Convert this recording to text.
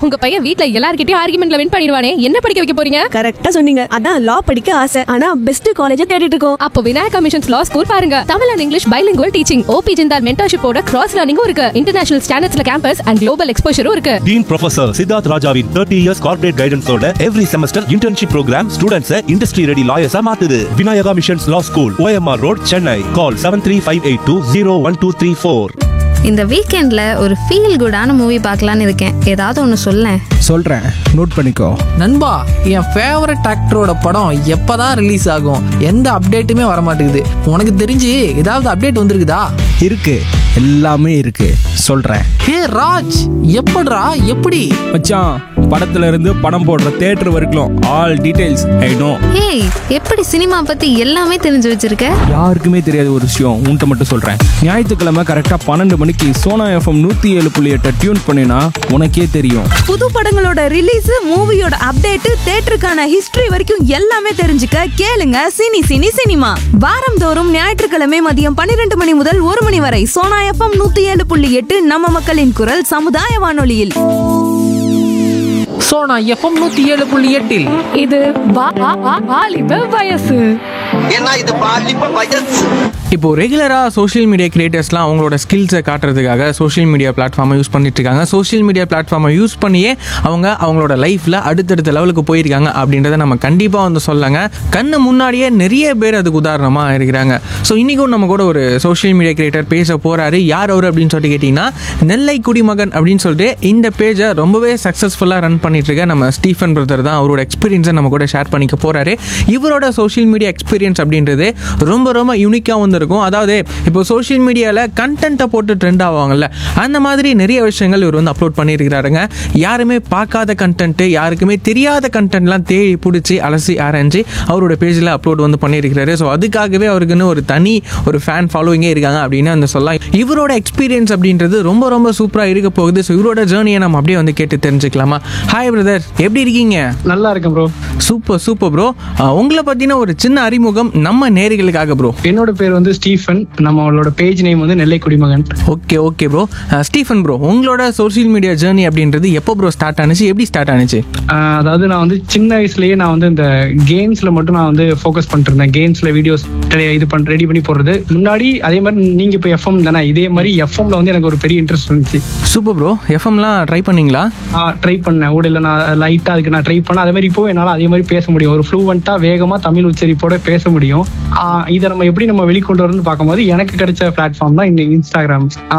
உங்க பையன் வீட்ல எல்லார்கிட்டயும் ஆர்குமெண்ட்ல வின் பண்ணிடுவானே என்ன படிக்க வைக்க போறீங்க கரெக்டா சொன்னீங்க அதான் லா படிக்க ஆசை ஆனா பெஸ்ட் காலேஜ் தேடிட்டு இருக்கோம் அப்போ விநாயகா மிஷன்ஸ் லா ஸ்கூல் பாருங்க Tamil and English bilingual teaching OP Jindal மென்டர்ஷிப்போட கிராஸ் லேர்னிங்கும் இருக்கு இன்டர்நேஷனல் ஸ்டாண்டர்ட்ஸ்ல கேம்பஸ் அண்ட் குளோபல் எக்ஸ்போஷரும் இருக்கு டீன் ப்ரொஃபசர் சித்தார்த் ராஜாவின் தேர்ட்டி இயர்ஸ் கார்பரேட் கைடன்ஸோட every semester internship program students industry ready லாயர்ஸா மாத்துது Vinayaka missions law school OMR road Chennai call seven three five eight two zero one two three four இந்த வீக்கெண்ட்ல ஒரு feel குடான movie பார்க்கலான்னு இருக்கேன் ஏதாவது ஒன்று சொல்லேன் சொல்கிறேன் நோட் பண்ணிக்கோ நண்பா என் ஃபேவரட் ஆக்டரோட படம் எப்பதான் ரிலீஸ் ஆகும் எந்த அப்டேட்டுமே வர மாட்டேங்குது உனக்கு தெரிஞ்சு ஏதாவது அப்டேட் வந்திருக்குதா இருக்கு எல்லாமே இருக்கு சொல்கிறேன் ஹே ராஜ் எப்படிடா எப்படி மச்சான் படத்துல இருந்து படம் போடுற தேட்டர் வரைக்கும் ஆல் டீடைல்ஸ் ஐ நோ ஏய் எப்படி சினிமா பத்தி எல்லாமே தெரிஞ்சு வச்சிருக்க யாருக்குமே தெரியாத ஒரு விஷயம் உன்ட்ட மட்டும் சொல்கிறேன் ஞாயிற்றுக்கிழமை கரெக்டாக பன்னெண்டு மணிக்கு சோனா எஃப்எம் நூற்றி ஏழு புள்ளி எட்டை டியூன் பண்ணினா உனக்கே தெரியும் புது படங்களோட ரிலீஸ் மூவியோட அப்டேட் தேட்டருக்கான ஹிஸ்டரி வரைக்கும் எல்லாமே தெரிஞ்சுக்க கேளுங்க சினி சினி சினிமா வாரந்தோறும் ஞாயிற்றுக்கிழமை மதியம் பன்னிரெண்டு மணி முதல் ஒரு மணி வரை சோனா எஃப்எம் நூத்தி ஏழு புள்ளி எட்டு நம்ம மக்களின் குரல் சமுதாய வானொலியில் ஸோ நான் எஃப்எம் நூற்றி ஏழு புள்ளி எட்டில் இது வாலிப வயசு ஏன்னா இது பாலிப்ப வயசு இப்போ ரெகுலராக சோஷியல் மீடியா கிரியேட்டர்ஸ்லாம் அவங்களோட ஸ்கில்ஸை காட்டுறதுக்காக சோஷியல் மீடியா பிளாட்ஃபார்மை யூஸ் பண்ணிட்டு இருக்காங்க சோஷியல் மீடியா பிளாட்ஃபார்மை யூஸ் பண்ணியே அவங்க அவங்களோட லைஃப்பில் அடுத்தடுத்த லெவலுக்கு போயிருக்காங்க அப்படின்றத நம்ம கண்டிப்பாக வந்து சொல்லலாங்க கண்ணு முன்னாடியே நிறைய பேர் அதுக்கு உதாரணமாக இருக்கிறாங்க ஸோ இன்றைக்கும் நம்ம கூட ஒரு சோஷியல் மீடியா கிரியேட்டர் பேச போகிறாரு யார் அவர் அப்படின்னு சொல்லிட்டு கேட்டிங்கன்னா நெல்லை குடிமகன் அப்படின்னு சொல்லிட்டு இந்த பேஜை ரொம்பவே சக்ஸஸ்ஃபுல்லாக ரன் பண்ணிட்டு இருக்க நம்ம ஸ்டீஃபன் பிரதர் தான் அவரோட எக்ஸ்பீரியன்ஸை நம்ம கூட ஷேர் பண்ணிக்க போகிறாரு இவரோட சோஷியல் மீடியா எக்ஸ்பீரியன்ஸ் அப்படின்றது ரொம்ப ரொம்ப யூனிக்காக வந்து இருக்கும் அதாவது இப்போ சோஷியல் மீடியாவில் கண்டென்ட்டை போட்டு ட்ரெண்ட் ஆவாங்கல்ல அந்த மாதிரி நிறைய விஷயங்கள் இவர் வந்து அப்லோட் பண்ணியிருக்கிறாருங்க யாருமே பார்க்காத கண்டென்ட்டு யாருக்குமே தெரியாத கண்டென்ட்லாம் தேடி பிடிச்சி அலசி ஆராய்ஞ்சு அவரோட பேஜில் அப்லோட் வந்து பண்ணியிருக்கிறாரு ஸோ அதுக்காகவே அவருக்குன்னு ஒரு தனி ஒரு ஃபேன் ஃபாலோவிங்கே இருக்காங்க அப்படின்னு அந்த சொல்லலாம் இவரோட எக்ஸ்பீரியன்ஸ் அப்படின்றது ரொம்ப ரொம்ப சூப்பராக இருக்க போகுது ஸோ இவரோட ஜேர்னியை நம்ம அப்படியே வந்து கேட்டு தெரிஞ்சுக்கலாமா ஹாய் பிரதர் எப்படி இருக்கீங்க நல்லா இருக்கேன் ப்ரோ சூப்பர் சூப்பர் ப்ரோ உங்களை பற்றின ஒரு சின்ன அறிமுகம் நம்ம நேர்களுக்காக ப்ரோ என்னோட பேர் வந்து ஸ்டீஃபன் நம்மளோட பேஜ் நேம் வந்து நெல்லை குடிமகன் okay okay bro Stephen bro உங்களோட சோஷியல் மீடியா ஜேர்னி அப்படின்றது எப்போ ப்ரோ ஸ்டார்ட் ஆனிச்சு எப்படி ஸ்டார்ட் ஆனிச்சு ஆஹ் அதாவது நான் வந்து சின்ன வயசுலயே நான் வந்து இந்த கேம்ஸ்ல மட்டும் நான் வந்து ஃபோக்கஸ் பண்ணிட்டு இருந்தேன் கேம்ஸ்ல வீடியோஸ் இது பண்ண ரெடி பண்ணி போடுறது முன்னாடி அதே மாதிரி நீங்க இப்போ எஃப்எம் தானே இதே மாதிரி எஃப்எம்ல வந்து எனக்கு ஒரு பெரிய இன்ட்ரெஸ்ட் இருந்துச்சு சூப்பர் ப்ரோ எஃப்எம்லாம் ட்ரை பண்ணீங்களா ட்ரை பண்ணேன் ஊடல நான் லைட்டா அதுக்கு நான் ட்ரை பண்ணேன் அதே மாதிரி இப்போ என்னால அதே மாதிரி பேச முடியும் ஒரு ஃப்ளூவெண்டா வேகமா தமிழ் உச்சரிப்போட பேச முடியும் ஆஹ் இதை நம்ம எப்படி நம்ம வெளிக்கொண்டு வரணும்னு பார்க்கும்போது எனக்கு கிடைச்ச பிளாட்ஃபார்ம் தான் இந்த இன்ஸ்டாகிராம்